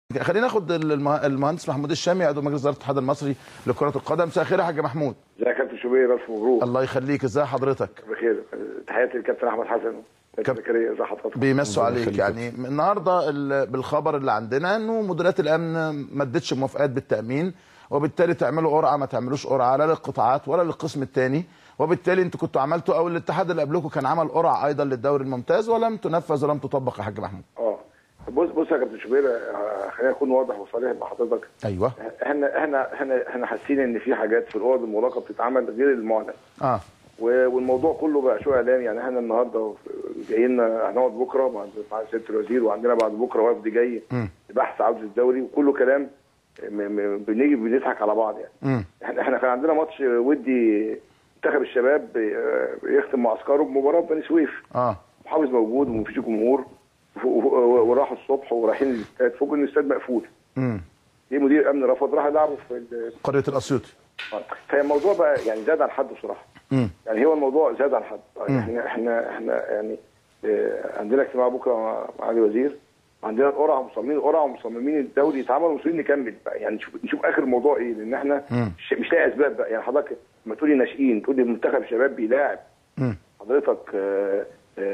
خلينا ناخد المه- المهندس محمود الشامي عضو مجلس اداره الاتحاد المصري لكره القدم مساء الخير يا حاج محمود ازيك يا كابتن شوبير الف مبروك الله يخليك ازي حضرتك بخير تحياتي للكابتن احمد حسن كابتن كاب- زكريا ازي حضرتك بيمسوا عليك يعني النهارده ال- بالخبر اللي عندنا انه مديريات الامن ما ادتش موافقات بالتامين وبالتالي تعملوا قرعه ما تعملوش قرعه لا للقطاعات ولا للقسم الثاني وبالتالي انتوا كنتوا عملتوا او الاتحاد اللي قبلكم كان عمل قرعه ايضا للدوري الممتاز ولم تنفذ ولم تطبق يا حاج محمود اه بص بص يا كابتن شوبير آه، خليني اكون واضح وصريح مع حضرتك ايوه احنا احنا احنا احنا حاسين ان في حاجات في الاوض المغلقه بتتعمل غير المعلن اه و- والموضوع كله بقى شو اعلان يعني احنا النهارده جايين هنقعد بكره مع مع سياده الوزير وعندنا بعد بكره وفد جاي مم. لبحث عوده الدوري وكله كلام م- م- بنيجي بنضحك على بعض يعني امم احنا احنا كان عندنا ماتش ودي منتخب الشباب آه، يختم معسكره بمباراه بني سويف اه محافظ موجود ومفيش جمهور و- و- وراحوا الصبح ورايحين الاستاد فوجئوا ان الاستاد مقفول امم ليه مدير امن رفض راح يلعبوا في ال- قريه الاسيوطي فهي الموضوع بقى يعني زاد عن حده بصراحه امم يعني هو الموضوع زاد عن حد احنا احنا احنا يعني آه، عندنا اجتماع بكره مع مع علي وزير عندنا القرعه مصممين القرعه ومصممين الدوري يتعمل ومصممين نكمل بقى يعني نشوف نشوف اخر الموضوع ايه لان احنا مم. مش, مش لاقي اسباب بقى يعني حضرتك لما تقولي ناشئين تقولي منتخب شباب بيلاعب امم حضرتك آه،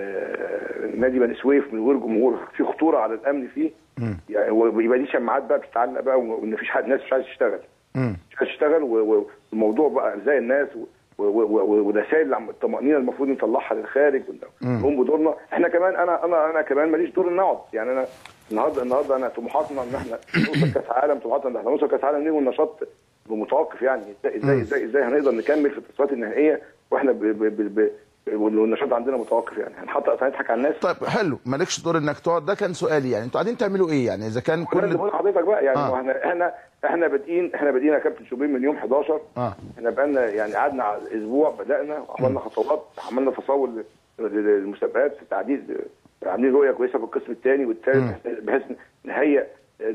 آه، نادي بني سويف من غير جمهور في خطوره على الامن فيه مم. يعني ويبقى دي شماعات بقى بتتعلق بقى وان مفيش حد ناس مش عايز تشتغل امم مش عايز تشتغل و- و- والموضوع بقى زي الناس و- و- و- ورسائل عم- الطمانينه المفروض نطلعها للخارج ونقوم بدورنا احنا كمان انا انا انا كمان ماليش دور ان اقعد يعني انا النهارده النهارده انا طموحاتنا ان احنا نوصل كاس عالم طموحاتنا ان احنا نوصل كاس عالم ليه والنشاط متوقف يعني ازاي ازاي ازاي, إزاي هنقدر نكمل في التصفيات النهائيه واحنا ب ب ب ب والنشاط عندنا متوقف يعني هنحط هنضحك على الناس طيب حلو مالكش دور انك تقعد ده كان سؤالي يعني انتوا قاعدين تعملوا ايه يعني اذا كان كل كل بقول لحضرتك بقى يعني آه. آه. احنا احنا احنا بادئين احنا بادئين يا كابتن شوبير من يوم 11 اه احنا بقالنا يعني قعدنا على اسبوع بدانا وعملنا خطوات عملنا تصور للمسابقات تعديل عاملين رؤيه كويسه في القسم الثاني والثالث بحيث نهيئ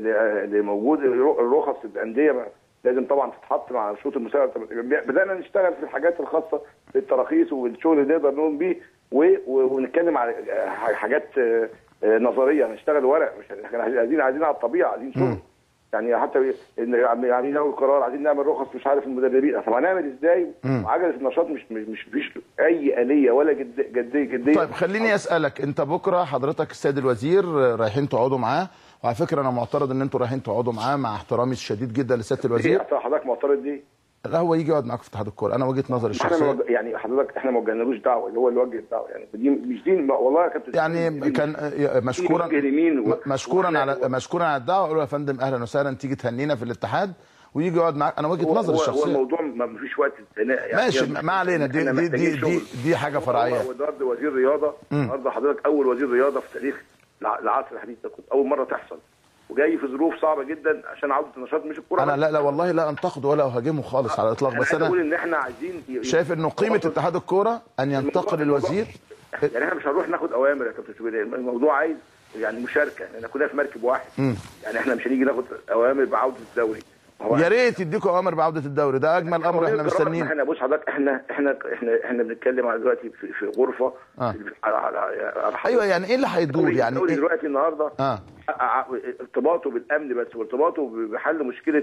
ل- لموجود الرخص الانديه ما- لازم طبعا تتحط مع شروط المسابقه بدانا نشتغل في الحاجات الخاصه بالتراخيص والشغل اللي نقدر نقوم بيه و- و- ونتكلم على حاجات آه، آه، نظريه هنشتغل ورق مش احنا عايزين عايزين على الطبيعه عايزين شغل يعني حتى إن عايزين ناخد قرار عايزين نعمل رخص مش عارف المدربين طب هنعمل ازاي وعجله النشاط مش مش مش فيش اي اليه ولا جد جديه جديه طيب خليني اسالك انت بكره حضرتك السيد الوزير رايحين تقعدوا معاه وعلى فكره انا معترض ان انتوا رايحين تقعدوا معاه مع احترامي الشديد جدا لسياده الوزير ايه حضرتك معترض دي؟ لا هو يجي يقعد معاك في اتحاد الكوره انا وجهه نظري احنا الشخصيه موج... يعني حضرتك احنا ما وجهنالوش دعوه اللي هو اللي وجه الدعوه يعني دي مش دي والله يا كابتن يعني دي كان مش- مشكورا دي اليمين و... م- مشكورا وإحنا- على مشكورا على الدعوه اقول له يا فندم اهلا وسهلا تيجي تهنينا في الاتحاد ويجي يقعد معاك انا وجهه هو- نظري هو- هو الشخصيه الموضوع ما ما فيش وقت ثناء يعني ماشي يعني ما علينا دي إحنا دي دي محتاجين دي, شغل. دي حاجه فرعيه هو النهارده وزير رياضه النهارده حضرتك اول وزير رياضه في تاريخ الع- العصر الحديث ده كنت اول مره تحصل وجاي في ظروف صعبه جدا عشان عوده النشاط مش الكوره انا بس. لا لا والله لا انتقد ولا اهاجمه خالص على الاطلاق أنا بس عايز اقول انا ان احنا عايزين ي- شايف انه قيمه اتحاد الكوره ان ينتقل الموضوع- الوزير يعني احنا مش هنروح ناخد اوامر يا كابتن شوبير الموضوع عايز يعني مشاركه احنا كلنا في مركب واحد يعني احنا مش هنيجي ناخد اوامر بعوده الدوري هو يا ريت يديكوا اوامر بعوده الدوري ده اجمل امر احنا مستنيين احنا بص حضرتك احنا احنا احنا احنا بنتكلم على دلوقتي في, في غرفه آه. على على على ايوه يعني ايه اللي هيدور يعني الدوري إيه؟ دلوقتي النهارده اه ع- ارتباطه بالامن بس وارتباطه بحل مشكله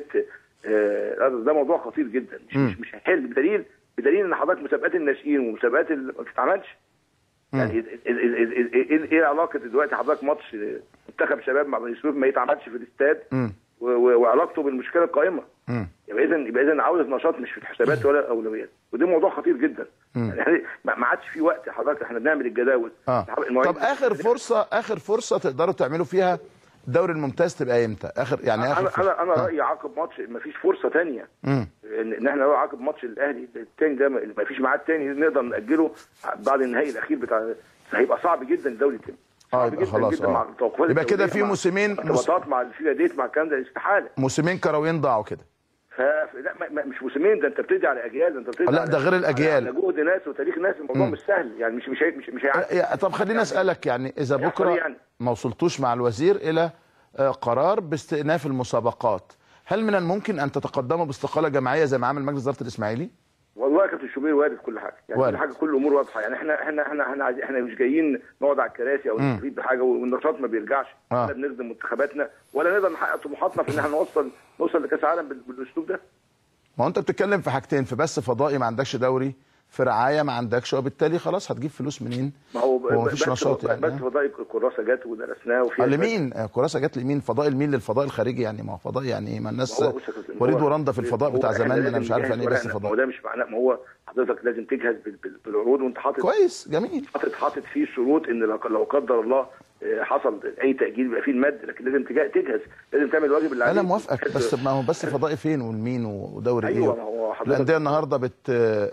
آه، ده موضوع خطير جدا مش مش, مش هيحل بدليل بدليل ان حضرتك مسابقات الناشئين ومسابقات اللي ما بتتعملش يعني ال- ال- ال- ال- ال- ايه ايه علاقه دلوقتي حضرتك ماتش منتخب شباب مع بني سويف ما يتعملش في الاستاد و- و- وعلاقته بالمشكله القائمه مم. يبقى اذا يبقى اذا عوده نشاط مش في الحسابات ولا اولويات وده موضوع خطير جدا يعني إحنا ما ما عادش في وقت حضرتك احنا بنعمل الجداول اه المواعيد- طب اخر فرصه اخر فرصه تقدروا تعملوا فيها الدوري الممتاز تبقى امتى اخر يعني اخر انا فرصة. انا انا رايي عقب ماتش ما فيش فرصه ثانيه مم. ان إن احنا لو عقب ماتش الاهلي الثاني ده ما فيش ميعاد ثاني نقدر ناجله بعد النهائي الاخير بتاع هيبقى صعب جدا الدوري يتم اه صعب يبقى جدا خلاص جدا مع اه التوقفات يبقى كده الدولية، في مع موسمين مس... ارتباطات مع الفيفا ديت مع الكلام ده استحاله موسمين كرويين ضاعوا كده ف لا ما- ما- مش موسمين ده انت بتدي على اجيال ده انت بتدي لا، على- ده غير الأجيال. على جهد ناس وتاريخ ناس الموضوع مش سهل يعني مش مش هي- مش مش هيعدي يا- طب خليني اسالك يعني اذا يحصل بكره يعني. ما وصلتوش مع الوزير الى آه، قرار باستئناف المسابقات هل من الممكن ان تتقدموا باستقاله جماعيه زي ما عمل مجلس اداره الاسماعيلي والله والله يا كابتن شوبير وارد كل حاجه يعني وارد. كل حاجه كل الامور واضحه يعني احنا احنا احنا احنا, عايز- احنا مش جايين نقعد على الكراسي او نستفيد بحاجه والنشاط ما بيرجعش آه. ولا بنخدم منتخباتنا ولا نقدر نحقق طموحاتنا في ان احنا نوصل نوصل لكاس العالم بال- بالاسلوب ده ما هو انت بتتكلم في حاجتين في بس فضائي ما عندكش دوري في رعايه ما عندكش وبالتالي خلاص هتجيب فلوس منين ما هو ب- هو ب- مفيش بس نشاط يعني بس فضائي الكراسه جت ودرسناه وفيها لمين آه، كراسه جت لمين فضاء المين للفضاء الخارجي يعني ما هو فضاء يعني ما الناس ما هو بص يا كابتن، وليد هو- ورندا في الفضاء هو بتاع إحنا زمان انا لازم مش عارف يعني ايه نجهز بس ورقنا. ما هو فضاء ده مش معناه ما هو حضرتك لازم تجهز بال- بال- بالعروض وانت حاطط كويس جميل حاطط حاطط فيه شروط ان لو لو قدر الله آه، حصل اي تاجيل يبقى فيه المد لكن لازم تجا- تجهز لازم تعمل الواجب اللي عليك انا موافقك بحيث- بس ما هو بس فضائي فين والمين ودوري أيوة، ايه ما هو حضرتك- الانديه النهارده بت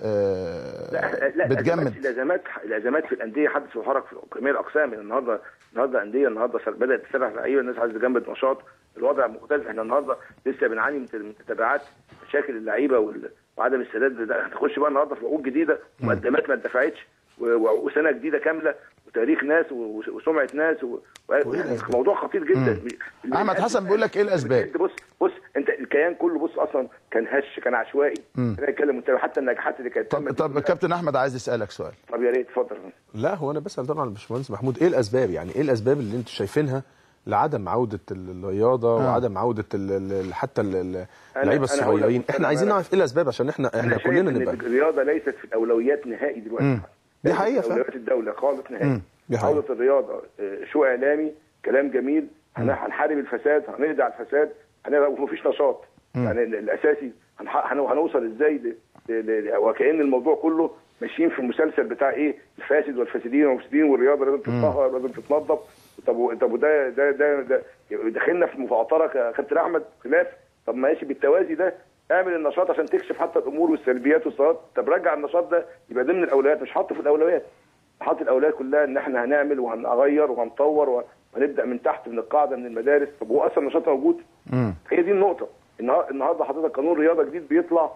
لا آه، لا بتجمد الازمات الازمات في الانديه حدث وحرك في جميع الاقسام يعني النهارده النهارده انديه النهارده سر- بدات تسرح لعيبه الناس عايزه تجمد نشاط الوضع مختلف احنا النهارده لسه بنعاني من من تبعات مشاكل اللعيبه وال- وعدم السداد ده هتخش بقى النهارده في عقود جديده ومقدمات ما اتدفعتش و- و- وسنه جديده كامله وتاريخ ناس و- وسمعه ناس و... و... يعني موضوع خطير جدا احمد حسن بيقول لك ايه الاسباب انت بص بص انت الكيان كله بص اصلا كان هش كان عشوائي انا اتكلم انت حتى النجاحات اللي كانت طب طب كابتن احمد عايز يسالك سؤال طب يا ريت اتفضل لا هو انا بسال طبعا الباشمهندس محمود ايه الاسباب يعني ايه الاسباب اللي انتم شايفينها لعدم عوده ال- الرياضه آه. وعدم عوده ال- ال- حتى ال- ال- أنا- اللعيبه أنا هقول لك الصغيرين بص، احنا أنا- عايزين أنا- نعرف ايه الاسباب عشان احنا احنا انا شايف كلنا ان نبقى الرياضه ليست في الاولويات نهائي دلوقتي دي ليست حقيقة في فعلا. اولويات الدوله خالص نهائي دي حقيقة. عوده الرياضه آه، شو اعلامي كلام جميل هن- هنحارب الفساد هنقضي على الفساد هنبقى ومفيش نشاط يعني ال- الاساسي هنح- هن- هنوصل ازاي ل- ل- ل- وكأن الموضوع كله ماشيين في المسلسل بتاع ايه الفاسد والفاسدين والمفسدين والرياضه لازم تتطهر لازم تتنظف طب و- طب وده ده ده ده دخلنا في مفاعطره يا كابتن احمد خلاف طب ماشي بالتوازي ده اعمل النشاط عشان تكشف حتى الامور والسلبيات والصلات طب رجع النشاط ده يبقى ضمن الاولويات مش حاطه في الاولويات حاطط الاولويات كلها ان احنا هنعمل وهنغير وهنطور و- وهنبدا من تحت من القاعده من المدارس طب هو اصلا النشاط موجود هي دي النقطه النها- النهارده حضرتك قانون رياضه جديد بيطلع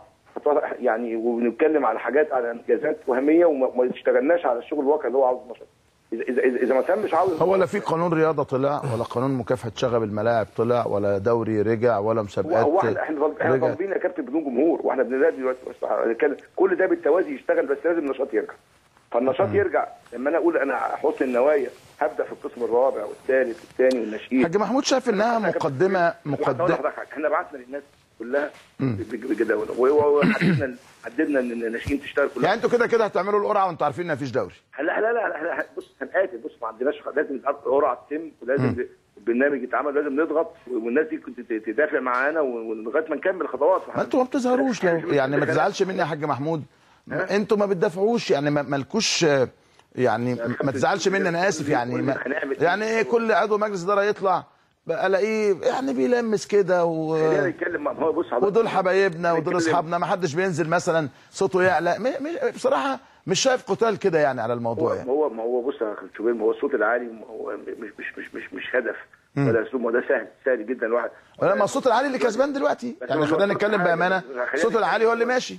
يعني وبنتكلم على حاجات على انجازات وهميه وما ما اشتغلناش على الشغل الواقع اللي هو عاوز نشاط اذا اذا اذا, إذا ما تمش عاوز هو لا في قانون رياضه طلع ولا قانون مكافحه شغب الملاعب طلع ولا دوري رجع ولا مسابقات هو احنا احنا طالب- احنا رجع. طالبين يا كابتن بدون جمهور واحنا بننادي دلوقتي بس هنتكلم. كل ده بالتوازي يشتغل بس لازم النشاط يرجع فالنشاط يرجع لما انا اقول انا حسن النوايا هبدا في القسم الرابع والثالث والثاني والناشئين حاج محمود شايف انها مقدمه مقدمه مقدمه احنا بعتنا للناس كلها بج- بجداول و- وحددنا حددنا ان الناشئين تشتغل كلها يعني انتوا كده كده هتعملوا القرعه وانتوا عارفين ان مفيش دوري لا لا لا لا, لا بص هنقاتل بص ما عندناش لازم القرعه تتم ولازم البرنامج يتعمل لازم نضغط والناس دي كنت تدافع معانا ولغايه ما نكمل خطوات ما انتوا ما بتظهروش لو يعني ما تزعلش مني يا حاج محمود ما انتوا ما بتدافعوش يعني ما مالكوش آه، يعني ما تزعلش مني انا اسف يعني ما يعني ايه كل عضو مجلس اداره يطلع بقى الاقيه يعني بيلمس كده و... خلينا نتكلم مع- هو بص حضرتك ودول حبايبنا ودول نتكلم- اصحابنا ما حدش بينزل مثلا صوته يعلى م... م... بصراحه مش شايف قتال كده يعني على الموضوع هو يعني هو ما هو بص يا اخي شوبير ما هو الصوت العالي ما هو مش مش مش مش مش هدف ولا اسلوب ما هو ده سهل سهل جدا الواحد لما الصوت العالي اللي كسبان دلوقتي بس يعني هو خلينا الصوت نتكلم العالي- بامانه خلينا الصوت العالي هو اللي ماشي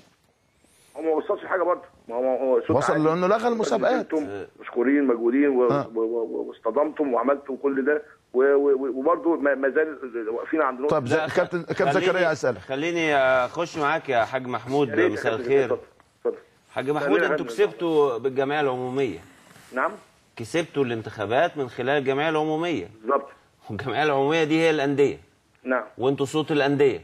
هو ما وصلش حاجه برضه ما هو هو صوت وصل عالي. لأنه لغى المسابقات. انتم مشكورين مجهودين و- آه. و- و- واصطدمتم وعملتم كل ده و- و- وبرضه ما ما زال واقفين عند نقطه طب زي- كابتن كابتن خليني- زكريا اسالك خليني اخش معاك يا حاج محمود يا ريت يا مساء كابتن، الخير اتفضل، اتفضل. حاج محمود خلينا انتوا نعمل- كسبتوا بالجمعيه العموميه نعم كسبتوا الانتخابات من خلال الجمعيه العموميه بالظبط والجمعيه العموميه دي هي الانديه نعم وانتوا صوت الانديه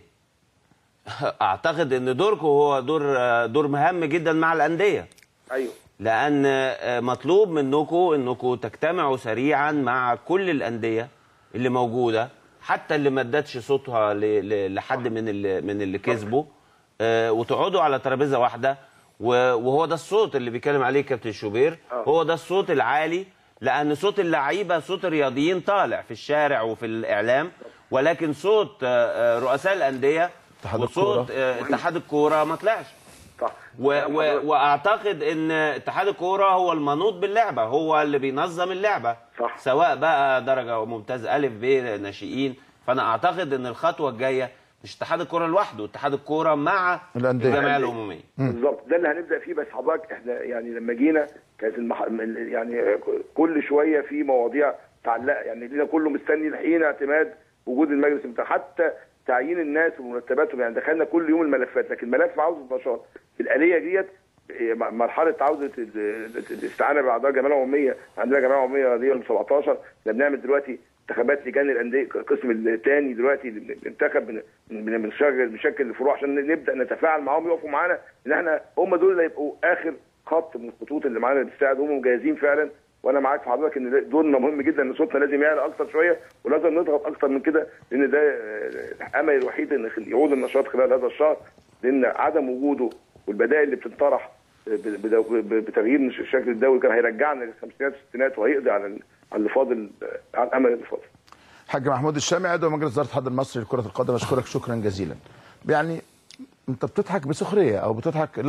اعتقد ان دوركم هو دور دور مهم جدا مع الانديه ايوه لان مطلوب منكم انكم تجتمعوا سريعا مع كل الانديه اللي موجوده حتى اللي ما ادتش صوتها ل- ل- لحد من اللي من اللي كسبوا آه، وتقعدوا على ترابيزه واحده و- وهو ده الصوت اللي بيتكلم عليه كابتن شوبير آه. هو ده الصوت العالي لان صوت اللعيبه صوت الرياضيين طالع في الشارع وفي الاعلام ولكن صوت آه، آه، رؤساء الانديه اتحاد وصوت الكورة. آه، اتحاد الكوره ما طلعش صح و و واعتقد ان اتحاد الكوره هو المنوط باللعبه هو اللي بينظم اللعبه صح. سواء بقى درجه ممتاز الف ب ناشئين فانا اعتقد ان الخطوه الجايه مش اتحاد الكوره لوحده اتحاد الكوره مع الأندية. الجمعيه العموميه بالظبط ده اللي هنبدا فيه بس حضرتك احنا يعني لما جينا كانت المح... يعني كل شويه في مواضيع تعلق يعني لينا كله مستني الحين اعتماد وجود المجلس بتاع حتى تعيين الناس ومرتباتهم يعني دخلنا كل يوم الملفات لكن ملف عاوز نشاط الاليه ديت م- مرحله عوده ال- ال- الاستعانه باعضاء الجمعيه العموميه عندنا جمعيه عموميه دي يوم 17 احنا بنعمل دلوقتي انتخابات لجان الانديه القسم الثاني دلوقتي بننتخب بن- بن- بنشغل بنشكل الفروع عشان نبدا نتفاعل معاهم يقفوا معانا ان احنا هم دول اللي هيبقوا اخر خط من الخطوط اللي معانا اللي بتساعد هم مجهزين فعلا وانا معاك في حضرتك ان دورنا مهم جدا ان صوتنا لازم يعلى اكتر شويه ولازم نضغط اكتر من كده لان ده آه، الامل الوحيد ان يعود النشاط خلال هذا الشهر لان عدم وجوده والبدائل اللي بتنطرح ب- بدو- ب- بتغيير شكل الدوري كان هيرجعنا للخمسينات والستينات وهيقضي على ال- على اللي فاضل آه، على الامل اللي فاضل حاج محمود الشامي عضو مجلس اداره الاتحاد المصري لكره القدم اشكرك شكرا جزيلا يعني انت بتضحك بسخريه او بتضحك